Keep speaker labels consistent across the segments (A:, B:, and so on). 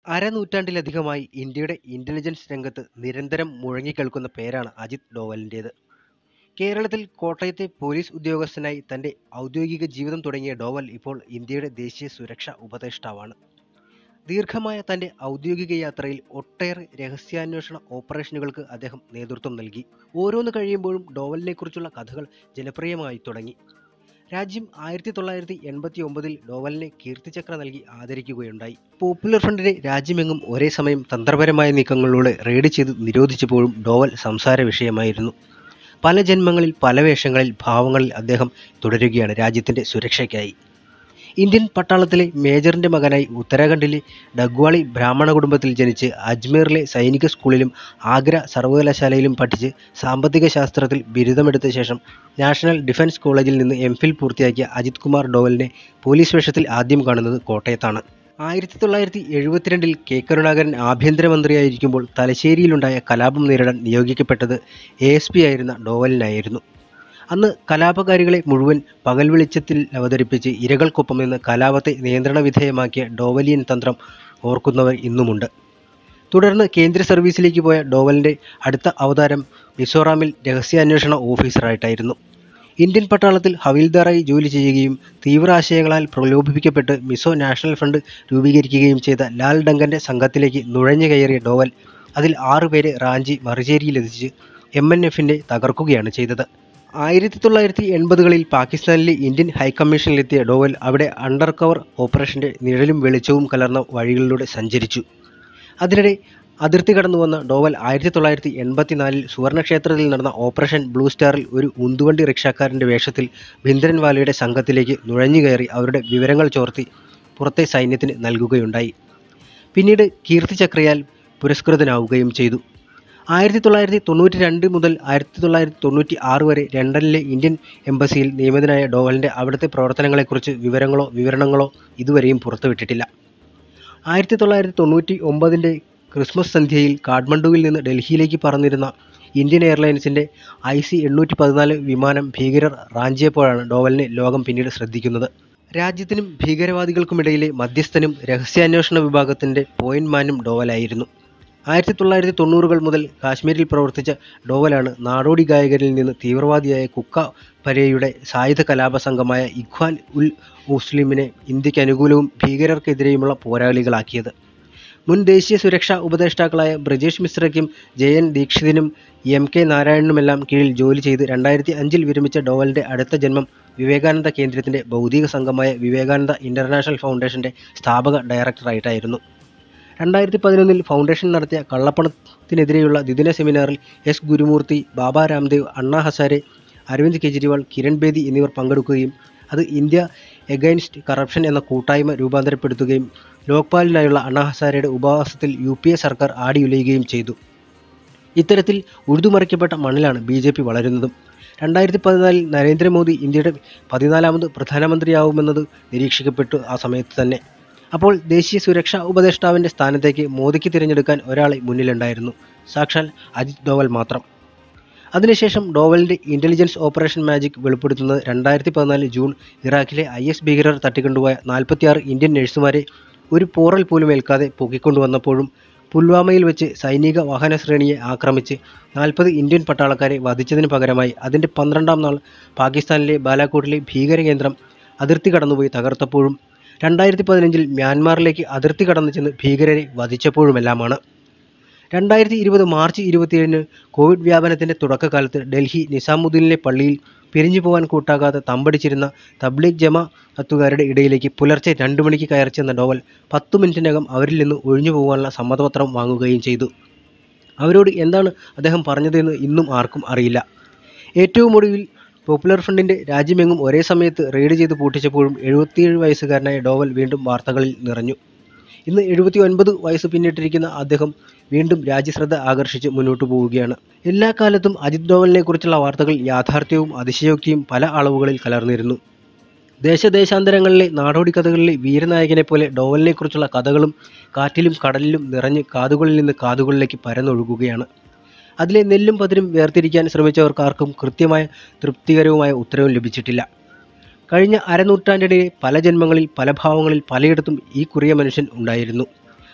A: അരനൂറ്റാണ്ടിലധികമായി ഇന്ത്യയുടെ ഇന്റലിജൻസ് രംഗത്ത് നിരന്തരം മുഴങ്ങിക്കേൾക്കുന്ന പേരാണ് അജിത് ഡോവലിന്റേത്. കേരളത്തിൽ കോട്ടയത്തെ പോലീസ് ഉദ്യോഗസ്ഥനായി തന്റെ ഔദ്യോഗിക ജീവിതം തുടങ്ങിയ ഡോവൽ ഇപ്പോൾ ഇന്ത്യയുടെ ദേശീയ സുരക്ഷാ ഉപദേഷ്ടാവാണ്. ദീർഘമായ തന്റെ ഔദ്യോഗിക യാത്രയിൽ ഒട്ടേറെ രഹസ്യാന്വേഷണ ഓപ്പറേഷനുകൾക്ക് അദ്ദേഹം നേതൃത്വം നൽകി. ഓരോന്ന് കഴിയുമ്പോഴും ഡോവലിനെക്കുറിച്ചുള്ള കഥകൾ ജനപ്രിയമായിത്തുടങ്ങി. രാജ്യം ആയിരത്തി തൊള്ളായിരത്തി എൺപത്തിയൊമ്പതിൽ ഡോവലിനെ കീർത്തിചക്ര നൽകി ആദരിക്കുകയുണ്ടായി. പോപ്പുലർ ഫ്രണ്ടിനെ രാജ്യമെങ്ങും ഒരേ സമയം തന്ത്രപരമായ നീക്കങ്ങളിലൂടെ റെയ്ഡ് ചെയ്ത് നിരോധിച്ചപ്പോഴും ഡോവൽ സംസാരവിഷയമായിരുന്നു. പല ജന്മങ്ങളിൽ പല വേഷങ്ങളിൽ ഭാവങ്ങളിൽ അദ്ദേഹം തുടരുകയാണ് രാജ്യത്തിന്റെ സുരക്ഷയ്ക്കായി. ഇന്ത്യൻ പട്ടാളത്തിലെ മേജറിന്റെ മകനായി ഉത്തരാഖണ്ഡിലെ ഡഗ്വാളി ബ്രാഹ്മണ കുടുംബത്തിൽ ജനിച്ച് അജ്മീറിലെ സൈനിക സ്കൂളിലും ആഗ്ര സർവകലാശാലയിലും പഠിച്ച് സാമ്പത്തിക ശാസ്ത്രത്തിൽ ബിരുദമെടുത്ത ശേഷം നാഷണൽ ഡിഫൻസ് കോളേജിൽ നിന്ന് എംഫിൽ പൂർത്തിയാക്കിയ അജിത് കുമാർ ഡോവലിനെ പോലീസ് വേഷത്തിൽ ആദ്യം കാണുന്നത് കോട്ടയത്താണ്. ആയിരത്തി തൊള്ളായിരത്തി എഴുപത്തിരണ്ടിൽ കെ കരുണാകരൻ ആഭ്യന്തരമന്ത്രിയായിരിക്കുമ്പോൾ തലശ്ശേരിയിലുണ്ടായ കലാപം നേരിടാൻ നിയോഗിക്കപ്പെട്ടത് എ എസ് പി ആയിരുന്ന ഡോവലിനായിരുന്നു. അന്ന് കലാപകാരികളെ മുഴുവൻ പകൽവെളിച്ചത്തിൽ അവതരിപ്പിച്ച് ഇരകൾക്കൊപ്പം നിന്ന് കലാപത്തെ നിയന്ത്രണവിധേയമാക്കിയ ഡോവലിയൻ തന്ത്രം ഓർക്കുന്നവർ ഇന്നുമുണ്ട്. തുടർന്ന് കേന്ദ്ര സർവീസിലേക്ക് പോയ ഡോവലിന്റെ അടുത്ത അവതാരം മിസോറാമിൽ രഹസ്യാന്വേഷണ ഓഫീസറായിട്ടായിരുന്നു. ഇന്ത്യൻ പട്ടാളത്തിൽ ഹവിൽദാറായി ജോലി ചെയ്യുകയും തീവ്ര ആശയങ്ങളാൽ പ്രലോഭിപ്പിക്കപ്പെട്ട് മിസോ നാഷണൽ ഫ്രണ്ട് രൂപീകരിക്കുകയും ചെയ്ത ലാൽ ഡങ്കന്റെ സംഘത്തിലേക്ക് നുഴഞ്ഞുകയറിയ ഡോവൽ അതിൽ ആറുപേരെ റാഞ്ചി മറുചേരിയിലെത്തിച്ച് എം എൻ എഫിനെ തകർക്കുകയാണ് ചെയ്തത്. ആയിരത്തി തൊള്ളായിരത്തി എൺപതുകളിൽ പാകിസ്ഥാനിലെ ഇന്ത്യൻ ഹൈക്കമ്മീഷനിലെത്തിയ ഡോവൽ അവിടെ അണ്ടർ കവർ ഓപ്പറേഷന്റെ നിഴലും വെളിച്ചവും കലർന്ന വഴികളിലൂടെ സഞ്ചരിച്ചു. അതിനിടെ അതിർത്തി കടന്നുവന്ന ഡോവൽ ആയിരത്തി തൊള്ളായിരത്തി എൺപത്തിനാലിൽ സുവർണക്ഷേത്രത്തിൽ നടന്ന ഓപ്പറേഷൻ ബ്ലൂ സ്റ്റാറിൽ ഒരു ഉന്തുവണ്ടി റിക്ഷാക്കാരന്റെ വേഷത്തിൽ ഭിന്ദ്രൻവാലയുടെ സംഘത്തിലേക്ക് നുഴഞ്ഞുകയറി അവരുടെ വിവരങ്ങൾ ചോർത്തി പുറത്തെ സൈന്യത്തിന് നൽകുകയുണ്ടായി. പിന്നീട് കീർത്തിചക്രയാൽ പുരസ്കൃതനാവുകയും ചെയ്തു. ആയിരത്തി തൊള്ളായിരത്തി തൊണ്ണൂറ്റിരണ്ട് മുതൽ ആയിരത്തി തൊള്ളായിരത്തി തൊണ്ണൂറ്റിആറ് വരെ ലണ്ടനിലെ ഇന്ത്യൻ എംബസിയിൽ നിയമിതനായ ഡോവലിന്റെ അവിടുത്തെ പ്രവർത്തനങ്ങളെക്കുറിച്ച് വിവരങ്ങളോ വിവരണങ്ങളോ ഇതുവരെയും പുറത്തുവിട്ടിട്ടില്ല. ആയിരത്തി തൊള്ളായിരത്തി തൊണ്ണൂറ്റിഒമ്പതിന്റെ ക്രിസ്മസ് സന്ധ്യയിൽ കാഠ്മണ്ഡുവിൽ നിന്ന് ഡൽഹിയിലേക്ക് പറന്നിരുന്ന ഇന്ത്യൻ എയർലൈൻസിന്റെ ഐ സി എണ്ണൂറ്റിപതിനാല് വിമാനം ഭീകരർ റാഞ്ചിയപ്പോഴാണ് ഡോവലിനെ ലോകം പിന്നീട് ശ്രദ്ധിക്കുന്നത്. രാജ്യത്തിനും ഭീകരവാദികൾക്കുമിടയിലെ മധ്യസ്ഥനും രഹസ്യാന്വേഷണ വിഭാഗത്തിന്റെ പോയിന്റ്മാനും ഡോവലായിരുന്നു. ആയിരത്തി തൊള്ളായിരത്തി തൊണ്ണൂറുകൾ മുതൽ കാശ്മീരിൽ പ്രവർത്തിച്ച ഡോവലാണ് നാടോടി ഗായകരിൽ നിന്ന് തീവ്രവാദിയായ കുക്ക പരേയുടെ സായുധ കലാപ സംഘമായ ഇഖ്വാൻ ഉൽ മുസ്ലിമിനെ ഇന്ത്യക്കനുകൂലവും ഭീകരർക്കെതിരെയുമുള്ള പോരാളികളാക്കിയത്. മുൻ ദേശീയ സുരക്ഷാ ഉപദേഷ്ടാക്കളായ ബ്രജേഷ് മിശ്രയ്ക്കും ജെ എൻ ദീക്ഷിതിനും എം കെ നാരായണനുമെല്ലാം കീഴിൽ ജോലി ചെയ്ത് രണ്ടായിരത്തി അഞ്ചിൽ വിരമിച്ച ഡോവലിന്റെ അടുത്ത ജന്മം വിവേകാനന്ദ കേന്ദ്രത്തിന്റെ ബൗദ്ധിക സംഘമായ വിവേകാനന്ദ ഇന്റർനാഷണൽ ഫൗണ്ടേഷന്റെ സ്ഥാപക ഡയറക്ടറായിട്ടായിരുന്നു. രണ്ടായിരത്തി പതിനൊന്നിൽ ഫൗണ്ടേഷൻ നടത്തിയ കള്ളപ്പണത്തിനെതിരെയുള്ള ദ്വിദിന സെമിനാറിൽ എസ് ഗുരുമൂർത്തി, ബാബ രാംദേവ്, അണ്ണാ ഹസാരെ, അരവിന്ദ് കെജ്രിവാൾ, കിരൺ ബേദി എന്നിവർ പങ്കെടുക്കുകയും അത് ഇന്ത്യ എഗൈൻസ്റ്റ് കറപ്ഷൻ എന്ന കൂട്ടായ്മ രൂപാന്തരപ്പെടുത്തുകയും ലോക്പാലിനായുള്ള അണ്ണാ ഹസാരെയുടെ ഉപവാസത്തിൽ യു പി എ സർക്കാർ ആടിയുലയുകയും ചെയ്തു. ഇത്തരത്തിൽ ഉഴുതുമറിക്കപ്പെട്ട മണ്ണിലാണ് ബി ജെ പി വളരുന്നതും. രണ്ടായിരത്തി പതിനാലിൽ നരേന്ദ്രമോദി ഇന്ത്യയുടെ പതിനാലാമത് പ്രധാനമന്ത്രിയാവുമെന്നത് നിരീക്ഷിക്കപ്പെട്ടു ആ സമയത്ത് തന്നെ. അപ്പോൾ ദേശീയ സുരക്ഷാ ഉപദേഷ്ടാവിന്റെ സ്ഥാനത്തേക്ക് മോദിക്ക് തിരഞ്ഞെടുക്കാൻ ഒരാളെ മുന്നിലുണ്ടായിരുന്നു. സാക്ഷാൽ അജിത് ഡോവൽ മാത്രം. അതിനുശേഷം ഡോവലിന്റെ ഇന്റലിജൻസ് ഓപ്പറേഷൻ മാജിക് വെളിപ്പെടുത്തുന്നത് രണ്ടായിരത്തി പതിനാലിൽ ജൂൺ ഇറാഖിലെ ഐ എസ് ഭീകരർ തട്ടിക്കൊണ്ടുപോയ നാൽപ്പത്തിആറ് ഇന്ത്യൻ നഴ്സുമാരെ ഒരു പോറൽ പോലും ഏൽക്കാതെ പൊക്കിക്കൊണ്ടുവന്നപ്പോഴും പുൽവാമയിൽ വച്ച് സൈനിക വാഹനശ്രേണിയെ ആക്രമിച്ച് നാൽപ്പത് ഇന്ത്യൻ പട്ടാളക്കാരെ വധിച്ചതിന് പകരമായി അതിന്റെ പന്ത്രണ്ടാം നാൾ പാകിസ്ഥാനിലെ ബാലാകോട്ടിലെ ഭീകരകേന്ദ്രം അതിർത്തി കടന്നുപോയി തകർത്തപ്പോഴും രണ്ടായിരത്തി പതിനഞ്ചിൽ മ്യാൻമാറിലേക്ക് അതിർത്തി കടന്നു ചെന്ന് ഭീകരരെ വധിച്ചപ്പോഴുമെല്ലാമാണ്. രണ്ടായിരത്തി ഇരുപത് മാർച്ച് ഇരുപത്തിയേഴിന് കോവിഡ് വ്യാപനത്തിന്റെ തുടക്കകാലത്ത് ഡൽഹി നിസാമുദ്ദീനിലെ പള്ളിയിൽ പിരിഞ്ഞുപോവാൻ കൂട്ടാക്കാതെ തമ്പടിച്ചിരുന്ന തബ്ലീഗ് ജമാഅത്തുകാരുടെ ഇടയിലേക്ക് പുലർച്ചെ രണ്ട് മണിക്ക് കയറിച്ചെന്ന ഡോവൽ പത്തു മിനിറ്റിനകം അവരിൽ നിന്ന് ഒഴിഞ്ഞുപോവാനുള്ള സമ്മതപത്രം വാങ്ങുകയും ചെയ്തു. അവരോട് എന്താണ് അദ്ദേഹം പറഞ്ഞതെന്ന് ഇന്നും ആർക്കും അറിയില്ല. ഏറ്റവുമൊടുവിൽ പോപ്പുലർ ഫ്രണ്ടിന്റെ രാജ്യമെങ്ങും ഒരേ സമയത്ത് റെയ്ഡ് ചെയ്ത് പൂട്ടിച്ചപ്പോഴും എഴുപത്തിയേഴ് വയസ്സുകാരനായ ഡോവൽ വീണ്ടും വാർത്തകളിൽ നിറഞ്ഞു. ഇന്ന് എഴുപത്തിഒൻപത് വയസ്സ് പിന്നിട്ടിരിക്കുന്ന അദ്ദേഹം വീണ്ടും രാജ്യശ്രദ്ധ ആകർഷിച്ച് മുന്നോട്ടു പോവുകയാണ്. എല്ലാ കാലത്തും അജിത് ഡോവലിനെക്കുറിച്ചുള്ള വാർത്തകൾ യാഥാർത്ഥ്യവും അതിശയോക്തിയും പല അളവുകളിൽ കലർന്നിരുന്നു. ദേശദേശാന്തരങ്ങളിലെ നാടോടിക്കഥകളിലെ വീരനായകനെപ്പോലെ ഡോവലിനെക്കുറിച്ചുള്ള കഥകളും കാറ്റിലും കടലിലും നിറഞ്ഞ് കാതുകളിൽ നിന്ന് കാതുകളിലേക്ക് പരന്നൊഴുകുകയാണ്. അതിലെ നെല്ലും പതിരും വേർതിരിക്കാൻ ശ്രമിച്ചവർക്കാർക്കും കൃത്യമായ തൃപ്തികരവുമായ ഉത്തരവും ലഭിച്ചിട്ടില്ല. കഴിഞ്ഞ അരനൂറ്റാണ്ടിനിടെ പല ജന്മങ്ങളിൽ പല ഭാവങ്ങളിൽ പലയിടത്തും ഈ കുറിയ മനുഷ്യൻ ഉണ്ടായിരുന്നു.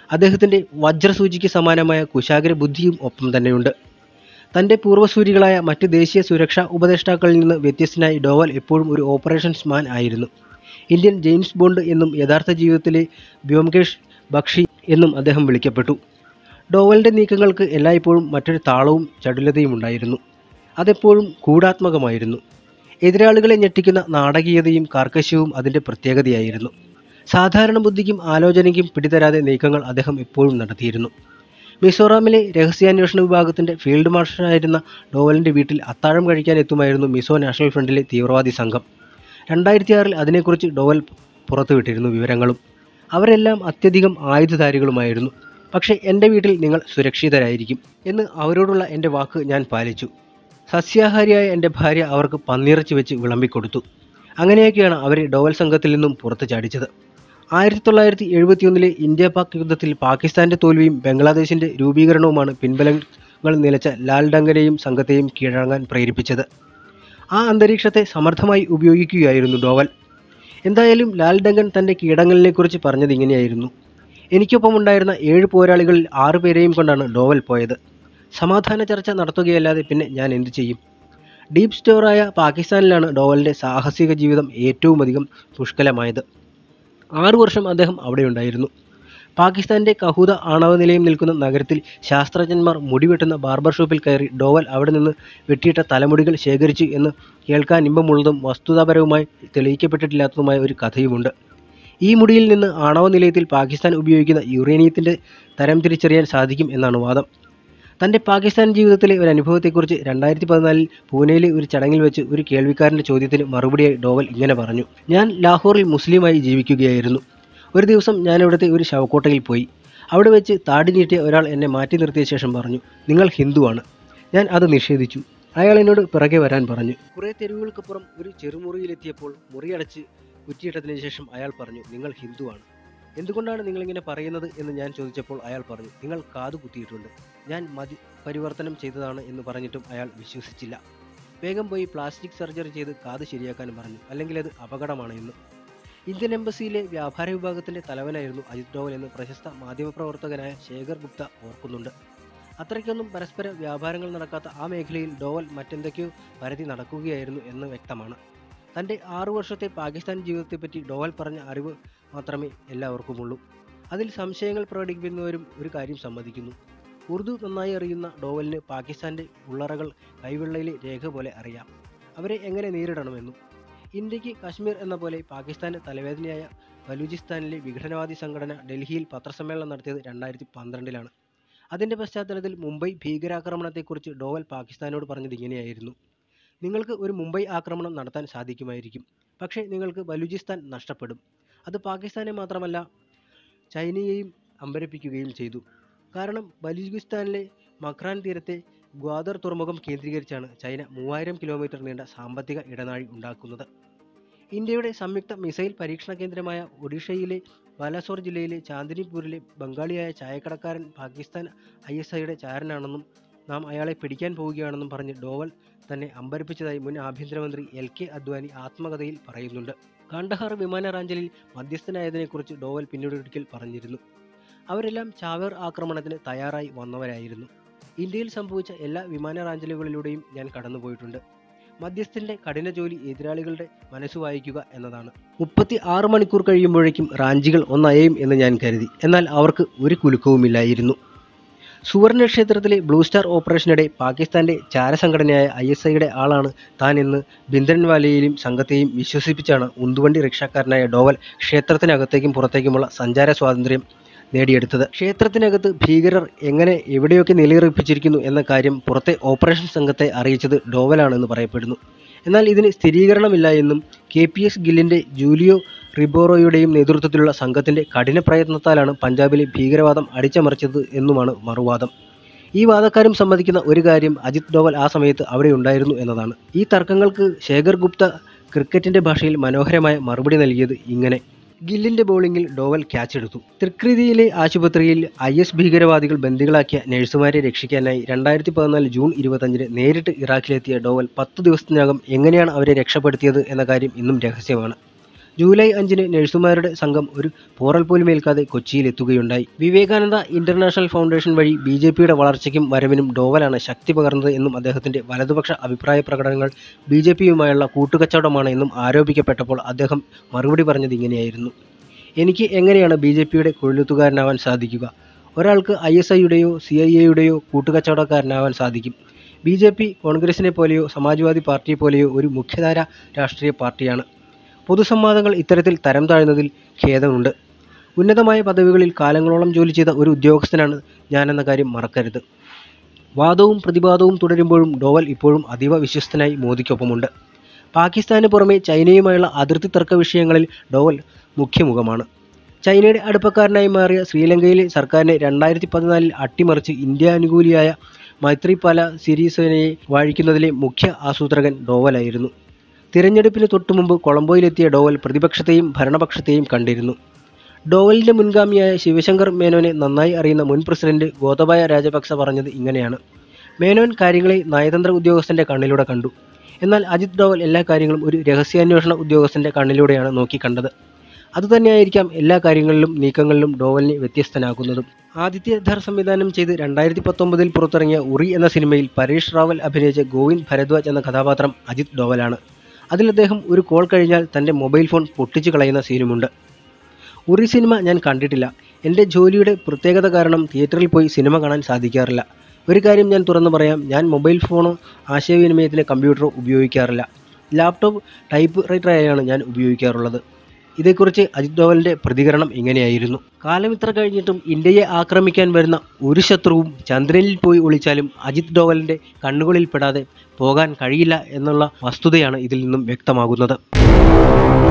A: അദ്ദേഹത്തിന്റെ വജ്രസൂചിക്ക് സമാനമായ കുശാഗ്ര ബുദ്ധിയും ഒപ്പം തന്നെയുണ്ട് തന്റെ പൂർവ്വസൂരികളായ മറ്റ് ദേശീയ സുരക്ഷാ ഉപദേഷ്ടാക്കളിൽ നിന്ന് വ്യത്യസ്തനായി ഡോവൽ എപ്പോഴും ഒരു ഓപ്പറേഷൻസ് മാൻ ആയിരുന്നു ഇന്ത്യൻ ജെയിംസ് ബോണ്ട് എന്നും യഥാർത്ഥ ജീവിതത്തിലെ വ്യോമകേഷ് ബക്ഷി എന്നും അദ്ദേഹം വിളിക്കപ്പെട്ടു ഡോവലിന്റെ നീക്കങ്ങൾക്ക് എല്ലായ്പ്പോഴും മറ്റൊരു താളവും ചടുലതയും ഉണ്ടായിരുന്നു അതെപ്പോഴും ഗൂഢാത്മകമായിരുന്നു എതിരാളികളെ ഞെട്ടിക്കുന്ന നാടകീയതയും കാർക്കശ്യവും അതിന്റെ പ്രത്യേകതയായിരുന്നു സാധാരണ ബുദ്ധിക്കും ആലോചനയ്ക്കും പിടിതരാതെ നീക്കങ്ങൾ അദ്ദേഹം എപ്പോഴും നടത്തിയിരുന്നു മിസോറാമിലെ രഹസ്യാന്വേഷണ വിഭാഗത്തിന്റെ ഫീൽഡ് മാർഷലായിരുന്ന ഡോവലിന്റെ വീട്ടിൽ അത്താഴം കഴിക്കാൻ എത്തുമായിരുന്നു മിസോ നാഷണൽ ഫ്രണ്ടിലെ തീവ്രവാദി സംഘം രണ്ടായിരത്തി ആറിൽ അതിനെക്കുറിച്ച് ഡോവൽ പുറത്തുവിട്ടിരുന്നു വിവരങ്ങളും അവരെല്ലാം അത്യധികം ആയുധധാരികളുമായിരുന്നു പക്ഷേ എൻ്റെ വീട്ടിൽ നിങ്ങൾ സുരക്ഷിതരായിരിക്കും എന്ന് അവരോടുള്ള എൻ്റെ വാക്ക് ഞാൻ പാലിച്ചു സസ്യാഹാരിയായ എൻ്റെ ഭാര്യ അവർക്ക് പന്നിയിറച്ചി വെച്ച് വിളമ്പിക്കൊടുത്തു അങ്ങനെയൊക്കെയാണ് അവരെ ഡോവൽ സംഘത്തിൽ നിന്നും പുറത്തു ചാടിച്ചത് ആയിരത്തി തൊള്ളായിരത്തി എഴുപത്തിയൊന്നിലെ ഇന്ത്യ പാക് യുദ്ധത്തിൽ പാകിസ്ഥാന്റെ തോൽവിയും ബംഗ്ലാദേശിന്റെ രൂപീകരണവുമാണ് പിൻബലങ്ങൾ നിലച്ച ലാൽ ഡങ്കനെയും സംഘത്തെയും കീഴടങ്ങാൻ പ്രേരിപ്പിച്ചത് ആ അന്തരീക്ഷത്തെ സമർത്ഥമായി ഉപയോഗിക്കുകയായിരുന്നു ഡോവൽ എന്തായാലും ലാൽ ഡങ്കൻ തന്റെ കീഴടങ്ങലിനെക്കുറിച്ച് പറഞ്ഞത് ഇങ്ങനെയായിരുന്നു എനിക്കൊപ്പം ഉണ്ടായിരുന്ന ഏഴ് പോരാളികളിൽ ആറ് പേരെയും കൊണ്ടാണ് ഡോവൽ പോയത് സമാധാന ചർച്ച നടത്തുകയല്ലാതെ പിന്നെ ഞാൻ എന്തു ചെയ്യും ഡീപ് സ്റ്റോറായ പാകിസ്ഥാനിലാണ് ഡോവലിന്റെ സാഹസിക ജീവിതം ഏറ്റവും അധികം പുഷ്കലമായത് ആറു വർഷം അദ്ദേഹം അവിടെ ഉണ്ടായിരുന്നു പാകിസ്ഥാന്റെ കഹൂദ ആണവ നിലയം നിൽക്കുന്ന നഗരത്തിൽ ശാസ്ത്രജ്ഞന്മാർ മുടിവെട്ടുന്ന ബാർബർ ഷോപ്പിൽ കയറി ഡോവൽ അവിടെ നിന്ന് വെട്ടിയിട്ട തലമുടികൾ ശേഖരിച്ചു എന്ന് കേൾക്കാൻ ഇമ്പമുള്ളതും വസ്തുതാപരവുമായി തെളിയിക്കപ്പെട്ടിട്ടില്ലാത്തതുമായ ഒരു കഥയുമുണ്ട് ഈ മുടിയിൽ നിന്ന് ആണവ നിലയത്തിൽ പാകിസ്ഥാൻ ഉപയോഗിക്കുന്ന യുറേനിയത്തിന്റെ തരം തിരിച്ചറിയാൻ സാധിക്കും എന്നാണ് വാദം തന്റെ പാകിസ്ഥാൻ ജീവിതത്തിലെ ഒരു അനുഭവത്തെക്കുറിച്ച് രണ്ടായിരത്തി പതിനാലിൽ പൂനെയിലെ ഒരു ചടങ്ങിൽ വെച്ച് ഒരു കേൾവിക്കാരന്റെ ചോദ്യത്തിന് മറുപടിയായി ഡോവൽ ഇങ്ങനെ പറഞ്ഞു ഞാൻ ലാഹോറിൽ മുസ്ലിമായി ജീവിക്കുകയായിരുന്നു ഒരു ദിവസം ഞാൻ ഇവിടുത്തെ ഒരു ശവക്കോട്ടയിൽ പോയി അവിടെ വെച്ച് താടി നീട്ടിയ ഒരാൾ എന്നെ മാറ്റി നിർത്തിയ ശേഷം പറഞ്ഞു നിങ്ങൾ ഹിന്ദുവാണ് ഞാൻ അത് നിഷേധിച്ചു അയാൾ എന്നോട് പിറകെ വരാൻ പറഞ്ഞു കുറേ തെരുവുകൾക്കപ്പുറം ഒരു ചെറുമുറിയിലെത്തിയപ്പോൾ മുറിയടച്ച് കുറ്റിയിട്ടതിന് ശേഷം അയാൾ പറഞ്ഞു നിങ്ങൾ ഹിന്ദുവാണ് എന്തുകൊണ്ടാണ് നിങ്ങളിങ്ങനെ പറയുന്നത് എന്ന് ഞാൻ ചോദിച്ചപ്പോൾ അയാൾ പറഞ്ഞു നിങ്ങൾ കാതു കുത്തിയിട്ടുണ്ട് ഞാൻ മതി പരിവർത്തനം ചെയ്തതാണ് എന്ന് പറഞ്ഞിട്ടും അയാൾ വിശ്വസിച്ചില്ല വേഗം പോയി പ്ലാസ്റ്റിക് സർജറി ചെയ്ത് കാത് ശരിയാക്കാൻ പറഞ്ഞു അല്ലെങ്കിൽ അത് അപകടമാണ് എന്ന് ഇന്ത്യൻ എംബസിയിലെ വ്യാപാര വിഭാഗത്തിന്റെ തലവനായിരുന്നു അജിത് ഡോവൽ എന്ന് പ്രശസ്ത മാധ്യമപ്രവർത്തകനായ ശേഖർ ഗുപ്ത ഓർക്കുന്നുണ്ട് അത്രയ്ക്കൊന്നും പരസ്പര വ്യാപാരങ്ങൾ നടക്കാത്ത ആ മേഖലയിൽ ഡോവൽ മറ്റെന്തൊക്കെയോ പരതി നടക്കുകയായിരുന്നു എന്ന് വ്യക്തമാണ് തന്റെ ആറു വർഷത്തെ പാകിസ്ഥാൻ ജീവിതത്തെപ്പറ്റി ഡോവൽ പറഞ്ഞ അറിവ് മാത്രമേ എല്ലാവർക്കുമുള്ളൂ അതിൽ സംശയങ്ങൾ പ്രകടിപ്പിക്കുന്നവരും ഒരു കാര്യം സമ്മതിക്കുന്നു ഉറുദു നന്നായി അറിയുന്ന ഡോവലിന് പാകിസ്ഥാന്റെ ഉള്ളറകൾ കൈവെള്ളയിലെ രേഖ പോലെ അറിയാം അവരെ എങ്ങനെ നേരിടണമെന്നും ഇന്ത്യക്ക് കാശ്മീർ എന്ന പോലെ പാകിസ്ഥാന്റെ തലവേദനയായ ബലൂചിസ്ഥാനിലെ വിഘടനവാദി സംഘടന ഡൽഹിയിൽ പത്രസമ്മേളനം നടത്തിയത് രണ്ടായിരത്തി പന്ത്രണ്ടിലാണ് അതിന്റെ പശ്ചാത്തലത്തിൽ മുംബൈ ഭീകരാക്രമണത്തെക്കുറിച്ച് ഡോവൽ പാകിസ്ഥാനോട് പറഞ്ഞത് ഇങ്ങനെയായിരുന്നു നിങ്ങൾക്ക് ഒരു മുംബൈ ആക്രമണം നടത്താൻ സാധിക്കുമായിരിക്കും പക്ഷേ നിങ്ങൾക്ക് ബലൂചിസ്ഥാൻ നഷ്ടപ്പെടും അത് പാകിസ്ഥാനെ മാത്രമല്ല ചൈനയെയും അമ്പരപ്പിക്കുകയും ചെയ്തു കാരണം ബലൂചിസ്ഥാനിലെ മക്രാൻ തീരത്തെ ഗ്വാദർ തുറമുഖം കേന്ദ്രീകരിച്ചാണ് ചൈന മൂവായിരം കിലോമീറ്റർ നീണ്ട സാമ്പത്തിക ഇടനാഴി ഉണ്ടാക്കുന്നത് ഇന്ത്യയുടെ സംയുക്ത മിസൈൽ പരീക്ഷണ കേന്ദ്രമായ ഒഡീഷയിലെ ബാലാസോർ ജില്ലയിലെ ചാന്ദിനിപൂരിലെ ബംഗാളിയായ ചായക്കടക്കാരൻ പാകിസ്ഥാൻ ഐ എസ് ഐയുടെ ചാരനാണെന്നും നാം അയാളെ പിടിക്കാൻ പോവുകയാണെന്നും പറഞ്ഞ് ഡോവൽ തന്നെ അമ്പരപ്പിച്ചതായി മുൻ ആഭ്യന്തരമന്ത്രി എൽ കെ അദ്വാനി ആത്മകഥയിൽ പറയുന്നുണ്ട് കാണ്ഡഹാർ വിമാന റാഞ്ചലിൽ മധ്യസ്ഥനായതിനെക്കുറിച്ച് ഡോവൽ പിന്നീട് ഒരിക്കൽ പറഞ്ഞിരുന്നു അവരെല്ലാം ചാവേർ ആക്രമണത്തിന് തയ്യാറായി വന്നവരായിരുന്നു ഇന്ത്യയിൽ സംഭവിച്ച എല്ലാ വിമാന റാഞ്ചലുകളിലൂടെയും ഞാൻ കടന്നുപോയിട്ടുണ്ട് മധ്യസ്ഥന്റെ കഠിന ജോലി എതിരാളികളുടെ മനസ്സ് വായിക്കുക എന്നതാണ് മുപ്പത്തി ആറ് മണിക്കൂർ കഴിയുമ്പോഴേക്കും റാഞ്ചികൾ ഒന്നയയും എന്ന് ഞാൻ കരുതി എന്നാൽ അവർക്ക് ഒരു കുലുക്കവുമില്ലായിരുന്നു സുവർണ ക്ഷേത്രത്തിലെ ബ്ലൂ സ്റ്റാർ ഓപ്പറേഷനിടെ പാകിസ്ഥാന്റെ ചാരസംഘടനയായ ഐ എസ് ഐയുടെ ആളാണ് താൻ എന്ന് ബിന്ദൻവാലയെയും സംഘത്തെയും വിശ്വസിപ്പിച്ചാണ് ഉന്തുവണ്ടി റിക്ഷക്കാരനായ ഡോവൽ ക്ഷേത്രത്തിനകത്തേക്കും പുറത്തേക്കുമുള്ള സഞ്ചാര സ്വാതന്ത്ര്യം നേടിയെടുത്തത് ക്ഷേത്രത്തിനകത്ത് ഭീകരർ എങ്ങനെ എവിടെയൊക്കെ നിലയുറപ്പിച്ചിരിക്കുന്നു എന്ന കാര്യം പുറത്തെ ഓപ്പറേഷൻ സംഘത്തെ അറിയിച്ചത് ഡോവലാണെന്ന് പറയപ്പെടുന്നു എന്നാൽ ഇതിന് സ്ഥിരീകരണമില്ല എന്നും കെ പി എസ് ഗില്ലിന്റെ ജൂലിയോ റിബോറോയുടെയും നേതൃത്വത്തിലുള്ള സംഘത്തിന്റെ കഠിന പ്രയത്നത്താലാണ് പഞ്ചാബിലെ ഭീകരവാദം അടിച്ചമറിച്ചത് എന്നുമാണ് മറുവാദം ഈ വാദക്കാരും സമ്മതിക്കുന്ന ഒരു കാര്യം അജിത് ഡോവൽ ആ സമയത്ത് അവിടെ ഉണ്ടായിരുന്നു എന്നതാണ് ഈ തർക്കങ്ങൾക്ക് ശേഖർ ഗുപ്ത ക്രിക്കറ്റിന്റെ ഭാഷയിൽ മനോഹരമായ മറുപടി നൽകിയത് ഇങ്ങനെ ഗില്ലിന്റെ ബൗളിംഗിൽ ഡോവൽ ക്യാച്ച് എടുത്തു തൃക്രിതിയിലെ ആശുപത്രിയിൽ ഐ എസ് ഭീകരവാദികൾ ബന്ദികളാക്കിയ നഴ്സുമാരെ രക്ഷിക്കാനായി രണ്ടായിരത്തി പതിനാല് ജൂൺ ഇരുപത്തഞ്ചിന് നേരിട്ട് ഇറാഖിലെത്തിയ ഡോവൽ പത്ത് ദിവസത്തിനകം എങ്ങനെയാണ് അവരെ രക്ഷപ്പെടുത്തിയത് എന്ന കാര്യം ഇന്നും രഹസ്യമാണ് ജൂലൈ അഞ്ചിന് നഴ്സുമാരുടെ സംഘം ഒരു പോറൽ പോലും ഏൽക്കാതെ കൊച്ചിയിലെത്തുകയുണ്ടായി വിവേകാനന്ദ ഇന്റർനാഷണൽ ഫൗണ്ടേഷൻ വഴി ബി ജെ പിയുടെ വളർച്ചയ്ക്കും വരവിനും ഡോവലാണ് ശക്തി പകർന്നത് എന്നും അദ്ദേഹത്തിന്റെ വലതുപക്ഷ അഭിപ്രായ പ്രകടനങ്ങൾ ബി ജെ പിയുമായുള്ള കൂട്ടുകച്ചവടമാണ് എന്നും ആരോപിക്കപ്പെട്ടപ്പോൾ അദ്ദേഹം മറുപടി പറഞ്ഞത് ഇങ്ങനെയായിരുന്നു എനിക്ക് എങ്ങനെയാണ് ബി ജെ പിയുടെ കൊഴുത്തുകാരനാവാൻ സാധിക്കുക ഒരാൾക്ക് ഐ എസ് ഐയുടെയോ സി ഐ എയുടെയോ കൂട്ടുകച്ചവടക്കാരനാവാൻ സാധിക്കും ബി ജെ പി കോൺഗ്രസിനെ പോലെയോ സമാജ്വാദി പാർട്ടിയെ പോലെയോ ഒരു മുഖ്യധാര രാഷ്ട്രീയ പാർട്ടിയാണ് പൊതുസംവാദങ്ങൾ ഇത്തരത്തിൽ തരം താഴ്ന്നതിൽ ഖേദമുണ്ട് ഉന്നതമായ പദവികളിൽ കാലങ്ങളോളം ജോലി ചെയ്ത ഒരു ഉദ്യോഗസ്ഥനാണ് ഞാനെന്ന കാര്യം മറക്കരുത് വാദവും പ്രതിവാദവും തുടരുമ്പോഴും ഡോവൽ ഇപ്പോഴും അതീവ വിശ്വസ്തനായി മോദിക്കൊപ്പമുണ്ട് പാകിസ്ഥാന് പുറമെ ചൈനയുമായുള്ള അതിർത്തി തർക്ക വിഷയങ്ങളിൽ ഡോവൽ മുഖ്യമുഖമാണ് ചൈനയുടെ അടുപ്പക്കാരനായി മാറിയ ശ്രീലങ്കയിലെ സർക്കാരിനെ രണ്ടായിരത്തി പതിനാലിൽ അട്ടിമറിച്ച് ഇന്ത്യ അനുകൂലിയായ മൈത്രിപാല സിരിസേനയെ വാഴിക്കുന്നതിലെ മുഖ്യ ആസൂത്രകൻ ഡോവലായിരുന്നു തിരഞ്ഞെടുപ്പിന് തൊട്ടുമുമ്പ് കൊളംബോയിലെത്തിയ ഡോവൽ പ്രതിപക്ഷത്തെയും ഭരണപക്ഷത്തെയും കണ്ടിരുന്നു ഡോവലിന്റെ മുൻഗാമിയായ ശിവശങ്കർ മേനോനെ നന്നായി അറിയുന്ന മുൻ പ്രസിഡന്റ് ഗോതബായ രാജപക്സ പറഞ്ഞത് ഇങ്ങനെയാണ് മേനോൻ കാര്യങ്ങളെ നയതന്ത്ര ഉദ്യോഗസ്ഥന്റെ കണ്ണിലൂടെ കണ്ടു എന്നാൽ അജിത് ഡോവൽ എല്ലാ കാര്യങ്ങളും ഒരു രഹസ്യാന്വേഷണ ഉദ്യോഗസ്ഥന്റെ കണ്ണിലൂടെയാണ് നോക്കിക്കണ്ടത് അതുതന്നെയായിരിക്കാം എല്ലാ കാര്യങ്ങളിലും നീക്കങ്ങളിലും ഡോവലിനെ വ്യത്യസ്തനാക്കുന്നതും ആദിത്യ ധർ സംവിധാനം ചെയ്ത് രണ്ടായിരത്തി പത്തൊമ്പതിൽ പുറത്തിറങ്ങിയ ഉറി എന്ന സിനിമയിൽ പരേഷ് റാവൽ അഭിനയിച്ച ഗോവിന്ദ് ഭരദ്വാജ് എന്ന കഥാപാത്രം അജിത് ഡോവലാണ് അതിൽ അദ്ദേഹം ഒരു കോൾ കഴിഞ്ഞാൽ തൻ്റെ മൊബൈൽ ഫോൺ പൊട്ടിച്ചു കളയുന്ന സീനുമുണ്ട് ഉറി സിനിമ ഞാൻ കണ്ടിട്ടില്ല എൻ്റെ ജോലിയുടെ പ്രത്യേകത കാരണം തിയേറ്ററിൽ പോയി സിനിമ കാണാൻ സാധിക്കാറില്ല ഒരു കാര്യം ഞാൻ തുറന്നു പറയാം ഞാൻ മൊബൈൽ ഫോണോ ആശയവിനിമയത്തിന് കമ്പ്യൂട്ടറോ ഉപയോഗിക്കാറില്ല ലാപ്ടോപ്പ് ടൈപ്പ് റൈറ്ററായാണ് ഞാൻ ഉപയോഗിക്കാറുള്ളത് ഇതേക്കുറിച്ച് അജിത് ഡോവലിന്റെ പ്രതികരണം ഇങ്ങനെയായിരുന്നു കാലം ഇത്ര കഴിഞ്ഞിട്ടും ഇന്ത്യയെ ആക്രമിക്കാൻ വരുന്ന ഒരു ശത്രുവും ചന്ദ്രനിൽ പോയി ഒളിച്ചാലും അജിത് ഡോവലിന്റെ കണ്ണുകളിൽ പെടാതെ പോകാൻ കഴിയില്ല എന്നുള്ള വസ്തുതയാണ് ഇതിൽ നിന്നും വ്യക്തമാകുന്നത്